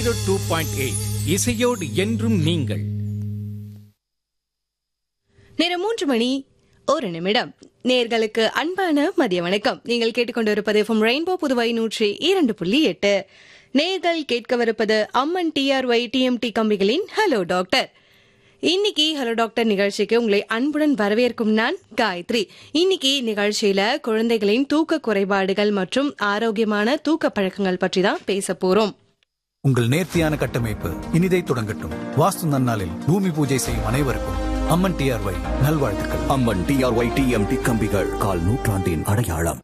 Zero two point eight இசையோடு என்றும் நீங்கள் நேரம் மூன்று மணி ஒரு நிமிடம் நேர்களுக்கு அன்பான மதிய வணக்கம் நீங்கள் கேட்டுக்கொண்டிருப்பது ஃப்ரம் ரெயின்போ புதுவை நூற்றி இரண்டு புள்ளி எட்டு நேர்கள் கேட்கவிருப்பது அம்மன் டிஆர்ஒய் டிஎம்டி கம்பிகளின் ஹலோ டாக்டர் இன்னைக்கு ஹலோ டாக்டர் நிகழ்ச்சிக்கு உங்களை அன்புடன் வரவேற்கும் நான் காயத்ரி இன்னைக்கு நிகழ்ச்சியில குழந்தைகளின் தூக்க குறைபாடுகள் மற்றும் ஆரோக்கியமான தூக்க பழக்கங்கள் பற்றி தான் பேச போறோம் உங்கள் நேர்த்தியான கட்டமைப்பு இனிதை தொடங்கட்டும் வாஸ்து நன்னாளில் பூமி பூஜை செய்யும் அனைவருக்கும் அம்மன் டிஆர்ஒய் நல்வாழ்த்துக்கள் அம்மன் டிஆர்ஒய் டிஎம்டி கம்பிகள் கால் நூற்றாண்டின் அடையாளம்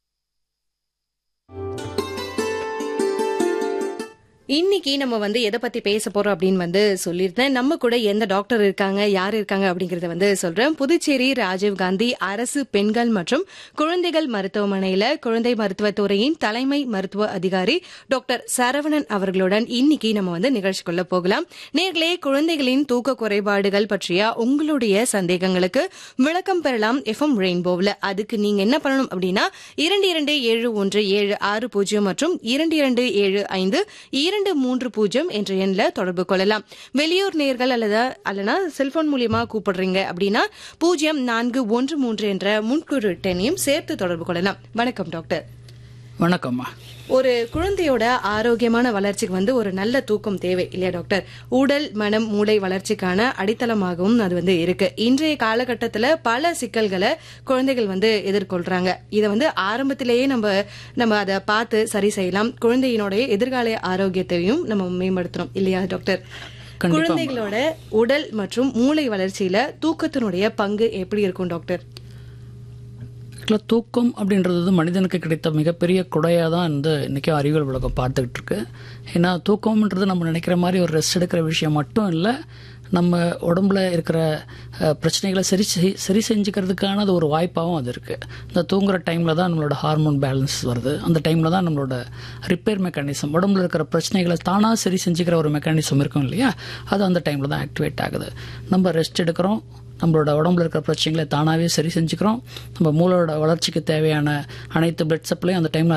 இன்னைக்கு நம்ம வந்து எதை பத்தி பேச போறோம் அப்படின்னு வந்து சொல்லியிருந்தேன் நம்ம கூட எந்த டாக்டர் இருக்காங்க யார் இருக்காங்க அப்படிங்கறத வந்து சொல்றேன் புதுச்சேரி ராஜீவ் காந்தி அரசு பெண்கள் மற்றும் குழந்தைகள் மருத்துவமனையில குழந்தை மருத்துவத்துறையின் தலைமை மருத்துவ அதிகாரி டாக்டர் சரவணன் அவர்களுடன் இன்னைக்கு நம்ம வந்து நிகழ்ச்சிக்குள்ள போகலாம் நேர்களே குழந்தைகளின் தூக்க குறைபாடுகள் பற்றிய உங்களுடைய சந்தேகங்களுக்கு விளக்கம் பெறலாம் எஃப்எம் ரெயின்போவில் அதுக்கு நீங்க என்ன பண்ணணும் அப்படின்னா இரண்டு இரண்டு ஏழு ஒன்று ஏழு ஆறு பூஜ்ஜியம் மற்றும் இரண்டு இரண்டு ஏழு ஐந்து இரண்டு மூன்று பூஜ்ஜியம் என்ற எண்ணில் தொடர்பு கொள்ளலாம் வெளியூர் நேர்கள் அல்லது அல்லனா செல்போன் மூலியமா கூப்பிடுறீங்க அப்படின்னா பூஜ்ஜியம் நான்கு ஒன்று மூன்று என்ற முன்குறிட்டனையும் சேர்த்து தொடர்பு கொள்ளலாம் வணக்கம் டாக்டர் வணக்கம்மா ஒரு குழந்தையோட ஆரோக்கியமான வளர்ச்சிக்கு வந்து ஒரு நல்ல தூக்கம் தேவை இல்லையா டாக்டர் உடல் மனம் மூளை வளர்ச்சிக்கான அடித்தளமாகவும் அது வந்து இருக்கு இன்றைய காலகட்டத்துல பல சிக்கல்களை குழந்தைகள் வந்து எதிர்கொள்றாங்க இதை வந்து ஆரம்பத்திலேயே நம்ம நம்ம அதை பார்த்து சரி செய்யலாம் குழந்தையினுடைய எதிர்கால ஆரோக்கியத்தையும் நம்ம மேம்படுத்தணும் இல்லையா டாக்டர் கண்டிப்பா. குழந்தைகளோட உடல் மற்றும் மூளை வளர்ச்சியில தூக்கத்தினுடைய பங்கு எப்படி இருக்கும் டாக்டர் ஆக்சுவலாக தூக்கம் அப்படின்றது வந்து மனிதனுக்கு கிடைத்த மிகப்பெரிய கொடையாக தான் இந்த இன்றைக்கி அறிவியல் உலகம் பார்த்துக்கிட்டு இருக்கு ஏன்னா தூக்கம்ன்றது நம்ம நினைக்கிற மாதிரி ஒரு ரெஸ்ட் எடுக்கிற விஷயம் மட்டும் இல்லை நம்ம உடம்புல இருக்கிற அஹ், பிரச்சனைகளை சரி செய்- சரி செஞ்சுக்கிறதுக்கான அது ஒரு வாய்ப்பாகவும் அது இருக்குது இந்த தூங்குற டைமில் தான் நம்மளோட ஹார்மோன் பேலன்ஸ் வருது அந்த டைமில் தான் நம்மளோட ரிப்பேர் மெக்கானிசம் உடம்புல இருக்கிற பிரச்சனைகளை தானாக சரி செஞ்சுக்கிற ஒரு மெக்கானிசம் இருக்கும் இல்லையா அது அந்த டைமில் தான் ஆக்டிவேட் ஆகுது நம்ம ரெஸ்ட் எடுக்கிறோம் நம்மளோட உடம்புல இருக்கிற பிரச்சனைகளை தானாகவே சரி செஞ்சுக்கிறோம் நம்ம மூளையோட வளர்ச்சிக்கு தேவையான அனைத்து பிளட் சப்ளையும் அந்த டைமில்